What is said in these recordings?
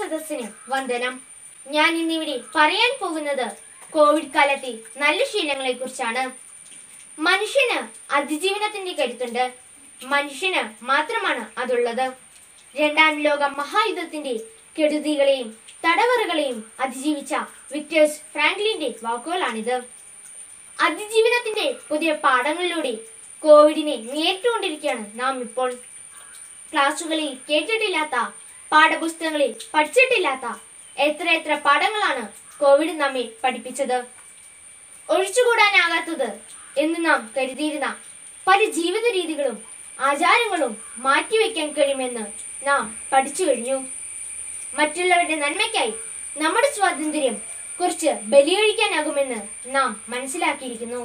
സദസ്സിന് വന്ദനം ഞാൻ ഇന്നിവിടെ പറയാൻ പോകുന്നത് കോവിഡ് കാലത്തെ നല്ല ശീലങ്ങളെ കുറിച്ചാണ് മനുഷ്യന് അതിജീവനത്തിന്റെ കരുത്തുണ്ട് മനുഷ്യന് മാത്രമാണ് അതുള്ളത് രണ്ടാം ലോക മഹായുദ്ധത്തിന്റെ കെടുതികളെയും തടവറകളെയും അതിജീവിച്ച വിക്ടേഴ്സ് ഫ്രാങ്ക്ലിന്റെ വാക്കുകളാണിത് അതിജീവനത്തിന്റെ പുതിയ പാഠങ്ങളിലൂടെ കോവിഡിനെ നേരിട്ടുകൊണ്ടിരിക്കുകയാണ് നാം ഇപ്പോൾ ക്ലാസുകളിൽ കേട്ടിട്ടില്ലാത്ത പാഠപുസ്തകങ്ങളിൽ പഠിച്ചിട്ടില്ലാത്ത എത്ര എത്ര പാഠങ്ങളാണ് കോവിഡ് നമ്മെ പഠിപ്പിച്ചത് ഒഴിച്ചുകൂടാനാകാത്തത് എന്ന് നാം കരുതിയിരുന്ന പല ജീവിത രീതികളും ആചാരങ്ങളും മാറ്റിവെക്കാൻ കഴിയുമെന്ന് നാം പഠിച്ചു കഴിഞ്ഞു മറ്റുള്ളവരുടെ നന്മയ്ക്കായി നമ്മുടെ സ്വാതന്ത്ര്യം കുറച്ച് ബലികഴിക്കാനാകുമെന്ന് നാം മനസ്സിലാക്കിയിരിക്കുന്നു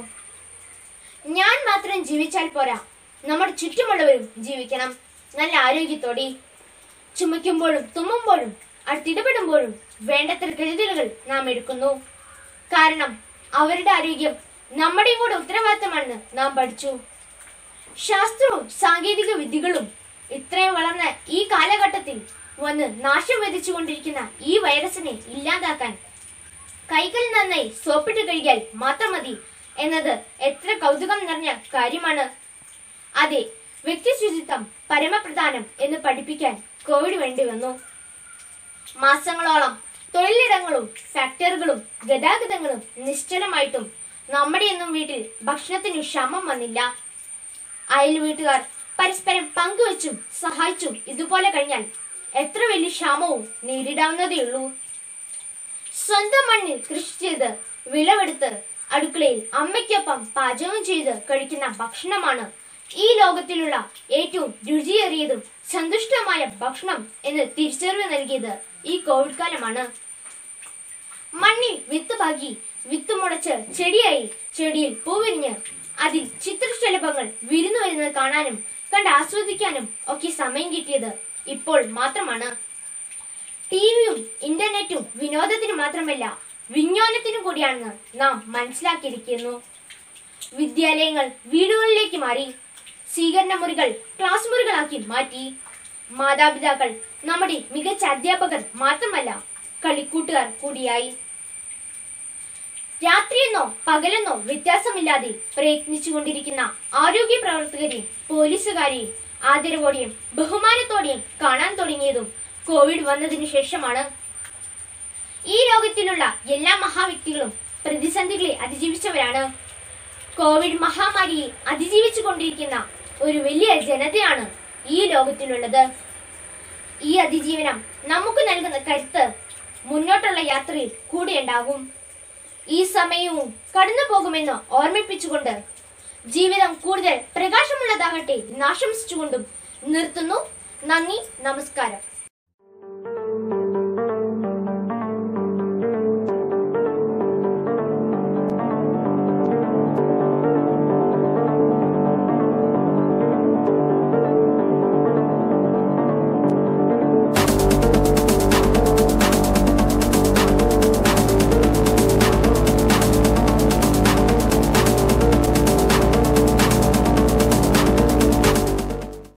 ഞാൻ മാത്രം ജീവിച്ചാൽ പോരാ നമ്മുടെ ചുറ്റുമുള്ളവരും ജീവിക്കണം നല്ല ആരോഗ്യത്തോടെ ചുമയ്ക്കുമ്പോഴും തുമ്മുമ്പോഴും അടുത്തിടപെടുമ്പോഴും വേണ്ടത്ര കരുതലുകൾ നാം എടുക്കുന്നു കാരണം അവരുടെ ആരോഗ്യം നമ്മുടെയും കൂടെ ഉത്തരവാദിത്തമാണെന്ന് നാം പഠിച്ചു ശാസ്ത്രവും സാങ്കേതിക വിദ്യകളും ഇത്രയും വളർന്ന ഈ കാലഘട്ടത്തിൽ വന്ന് നാശം വിധിച്ചുകൊണ്ടിരിക്കുന്ന ഈ വൈറസിനെ ഇല്ലാതാക്കാൻ കൈകൾ നന്നായി സോപ്പിട്ട് കഴുകിയാൽ മാത്രം മതി എന്നത് എത്ര കൗതുകം നിറഞ്ഞ കാര്യമാണ് അതെ വ്യക്തി ശുചിത്വം പരമപ്രധാനം എന്ന് പഠിപ്പിക്കാൻ കോവിഡ് വേണ്ടി വന്നു മാസങ്ങളോളം തൊഴിലിടങ്ങളും ഫാക്ടറികളും ഗതാഗതങ്ങളും നിശ്ചലമായിട്ടും നമ്മുടെയൊന്നും വീട്ടിൽ ഭക്ഷണത്തിന് ക്ഷമം വന്നില്ല അയൽ വീട്ടുകാർ പരസ്പരം പങ്കുവച്ചും സഹായിച്ചും ഇതുപോലെ കഴിഞ്ഞാൽ എത്ര വലിയ ക്ഷാമവും നേരിടാവുന്നതേയുള്ളൂ സ്വന്തം മണ്ണിൽ കൃഷി ചെയ്ത് വിളവെടുത്ത് അടുക്കളയിൽ അമ്മയ്ക്കൊപ്പം പാചകം ചെയ്ത് കഴിക്കുന്ന ഭക്ഷണമാണ് ഈ ലോകത്തിലുള്ള ഏറ്റവും രുചിയേറിയതും സന്തുഷ്ടമായ ഭക്ഷണം എന്ന് തിരിച്ചറിവ് നൽകിയത് ഈ കോവിഡ് കാലമാണ് മണ്ണിൽ വിത്ത് പാകി വിത്ത് മുളച്ച് ചെടിയായി ചെടിയിൽ പൂവിരിഞ്ഞ് അതിൽ ചിത്രശലഭങ്ങൾ വിരുന്നു വരുന്നത് കാണാനും കണ്ട് ആസ്വദിക്കാനും ഒക്കെ സമയം കിട്ടിയത് ഇപ്പോൾ മാത്രമാണ് ടിവിയും ഇന്റർനെറ്റും വിനോദത്തിന് മാത്രമല്ല വിജ്ഞാനത്തിനും കൂടിയാണെന്ന് നാം മനസ്സിലാക്കിയിരിക്കുന്നു വിദ്യാലയങ്ങൾ വീടുകളിലേക്ക് മാറി സ്വീകരണ മുറികൾ ക്ലാസ് മുറികളാക്കി മാറ്റി മാതാപിതാക്കൾ നമ്മുടെ മികച്ച അധ്യാപകർ മാത്രമല്ല കളിക്കൂട്ടുകാർ കൂടിയായി രാത്രിയെന്നോ പകലെന്നോ വ്യത്യാസമില്ലാതെ പ്രയത്നിച്ചുകൊണ്ടിരിക്കുന്ന ആരോഗ്യ പ്രവർത്തകരെയും പോലീസുകാരെയും ആദരവോടെയും ബഹുമാനത്തോടെയും കാണാൻ തുടങ്ങിയതും കോവിഡ് വന്നതിനു ശേഷമാണ് ഈ ലോകത്തിലുള്ള എല്ലാ മഹാവ്യക്തികളും പ്രതിസന്ധികളെ അതിജീവിച്ചവരാണ് കോവിഡ് മഹാമാരിയെ അതിജീവിച്ചു കൊണ്ടിരിക്കുന്ന ഒരു വലിയ ജനതയാണ് ഈ ലോകത്തിലുള്ളത് ഈ അതിജീവനം നമുക്ക് നൽകുന്ന കരുത്ത് മുന്നോട്ടുള്ള യാത്രയിൽ കൂടെ ഉണ്ടാകും ഈ സമയവും കടന്നു പോകുമെന്ന് ഓർമ്മിപ്പിച്ചുകൊണ്ട് ജീവിതം കൂടുതൽ പ്രകാശമുള്ളതാകട്ടെ എന്നാശംസിച്ചുകൊണ്ടും നിർത്തുന്നു നന്ദി നമസ്കാരം